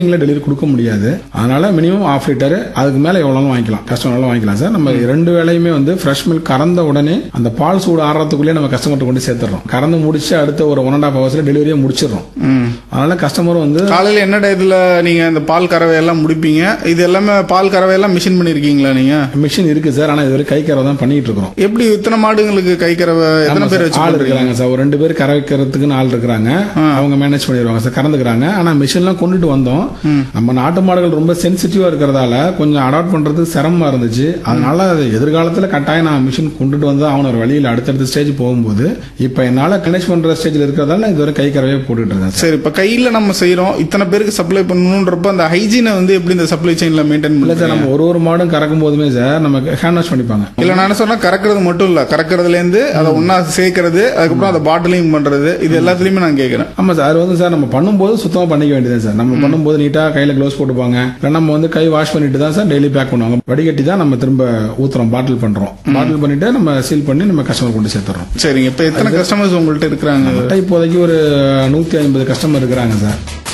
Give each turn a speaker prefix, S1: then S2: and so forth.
S1: Delivery கொடுக்க முடியாது அதனால மினிமம் ஆஃப் லிட்டர் அதுக்கு மேல எவ்வளவு வாங்கிக்கலாம் கஸ்டமர் வாங்கிக்கலாம் சார் நம்ம ரெண்டு வேலையுமே வந்து ஃப்ரெஷ் மில்க் கறந்த உடனே அந்த பால் சூடு ஆறதுக்குள்ளே நம்ம கஸ்டமர்கிட்ட கொண்டு சேர்த்துறோம் கறந்து முடிச்சு அடுத்த ஒரு ஒன் அண்ட் ஆஃப் ஹவர்ஸ்ல டெலிவரியே முடிச்சிடுறோம்
S2: ம்
S1: அதனால கஸ்டமர் வந்து
S2: காலையில என்ன டயத்துல நீங்க இந்த பால் கறவை எல்லாம் முடிப்பீங்க இது எல்லாமே பால் கறவை எல்லாம் மிஷின் பண்ணிருக்கீங்களா நீங்க
S1: மிஷின் இருக்கு சார் ஆனா இதுவரை கை கறவை தான் பண்ணிட்டு இருக்கிறோம்
S2: எப்படி இத்தனை மாடுங்களுக்கு கை கறவை எத்தனை பேர் வச்சு
S1: ஆள்
S2: பண்றீங்க?
S1: இருக்கிறாங்க சார் ஒரு ரெண்டு பேர் கறக்கிறதுக்குன்னு ஆள் இருக்கிறாங்க அவங்க மேனேஜ் பண்ணிடுவாங்க சார் கறந்துக்கிறாங்க ஆனா மிஷின்லாம் கொண்டுட்டு வந்தோம் நம்ம நாட்டு மாடுகள் ரொம்ப சென்சிட்டிவா இருக்கிறதால கொஞ்சம் அடாப்ட் பண்றது சிரமமா இருந்துச்சு அதனால அது எதிர்காலத்துல கட்டாயம் நான் மிஷின் கொண்டுட்டு வந்து அவன ஒரு வழியில் அடுத்தடுத்த ஸ்டேஜ் போகும்போது இப்ப என்னால மேனேஜ் பண்ற ஸ்டேஜ்ல இருக்கிறதால நான் இதுவரை கை கறவையே போட்டுட்டு இருக்கேன் சார்
S2: சரி இப்ப கையில நம்ம செய்யறோம் இத்தனை பேருக்கு சப்ளை பண்ணணும்ன்றப்ப அந்த ஹைஜீனை வந்து எப்படி இந்த சப்ளை செயின்ல மெயின்டைன்
S1: இல்ல
S2: பண்ணல
S1: சார் நம்ம ஒரு ஒரு மாடும் கறக்கும் போதுமே சார் நம்ம ஹேண்ட் வாஷ் பண்ணிப்பாங்க
S2: இல்ல நான் என்ன சொன்னா கறக்கிறது மட்டும் இல்ல கறக்கிறதுல இருந்து அதை ஒன்னா சேர்க்கறது அதுக்கப்புறம் அதை பாட்டிலிங் பண்றது இது எல்லாத்துலயுமே நான் கேக்குறேன்
S1: ஆமா சார் அது வந்து சார் நம்ம பண்ணும்போது சுத்தமா பண்ணிக்க வேண்டியது சார் நம்ம பண்ணும்போது நீட்டா கையில க்ளோஸ் போட்டுப்பாங்க இல்ல நம்ம வந்து கை வாஷ் பண்ணிட்டு தான் சார் டெய்லி பேக் பண்ணுவாங்க வடிகட்டி தான் நம்ம திரும்ப ஊத்துறோம் பாட்டில் பண்றோம் பாட்டில் பண்ணிட்டு நம்ம சீல் பண்ணி நம்ம கஸ்டமர் கொண்டு சேர்த்துறோம்
S2: சரிங்க இப்ப எத்தனை கஸ்டமர்ஸ் உங்கள்ட்ட இருக்கிறாங்க
S1: இப்போதைக்கு ஒரு நூத்தி ஐம்பது கஸ்டமர் இருக்கிறாங்க சார்